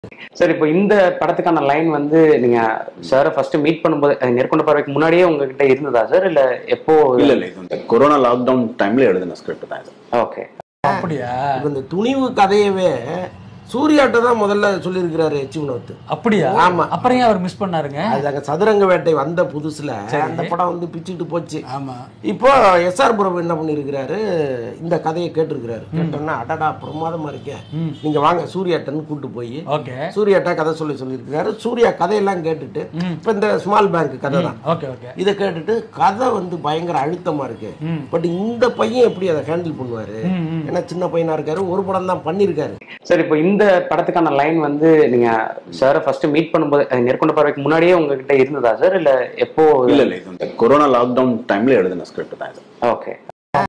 Sir இப்போ இந்த படத்துக்கான லைன் வந்து நீங்க சாரை ஃபர்ஸ்ட் மீட் பண்ணும்போது அஹ், நேர்கொண்ட பார்வைக்கு முன்னாடியே உங்ககிட்ட இருந்ததா சார் இல்ல எப்போ இல்ல இல்ல இது இந்த கொரோனா லாக்டவுன் டைம்ல எழுதின ஸ்கிரிப்ட் தான் இது ஓகே அப்படியா இப்ப இந்த துணிவு கதையவே சூர்யாட்ட தான் முதல்ல சொல்லியிருக்கிறாரு எச்சி வினோத் அப்படியா ஆமா. அப்புறம் ஏன் அவர் மிஸ் பண்ணாருங்க அது அங்க சதுரங்க வேட்டை வந்த புதுசுல அந்த படம் வந்து பிச்சுட்டு போச்சு ஆமா இப்போ எஸ்ஆர் பிரபு என்ன பண்ணியிருக்கிறாரு இந்த கதையை கேட்டிருக்கிறாரு கேட்டோன்னா அடடா பிரமாதமா இருக்கே நீங்க வாங்க சூர்யாட்டன்னு கூட்டு போய் ஓகே சூர்யாட்ட கதை சொல்லி சொல்லியிருக்கிறாரு சூர்யா கதையெல்லாம் கேட்டுட்டு இப்போ இந்த ஸ்மால் பேங்க் கதை தான் ஓகே ஓகே இதை கேட்டுட்டு கதை வந்து பயங்கர அழுத்தமா இருக்கு பட் இந்த பையன் எப்படி அதை ஹேண்டில் பண்ணுவாரு ஏன்னா சின்ன பையனா இருக்காரு ஒரு படம் தான் பண்ணியிருக்காரு சார் இப்போ இந்த படத்துக்கான லைன் வந்து நீங்க சாரை ஃபர்ஸ்ட் மீட் பண்ணும்போது அஹ், நேர்கொண்ட பார்வைக்கு முன்னாடியே உங்ககிட்ட இருந்ததா சார் இல்ல எப்போ இல்ல இல்ல இது இந்த கொரோனா லாக்டவுன் டைம்ல எழுதின ஸ்கிரிப்ட் தான் இது ஓகே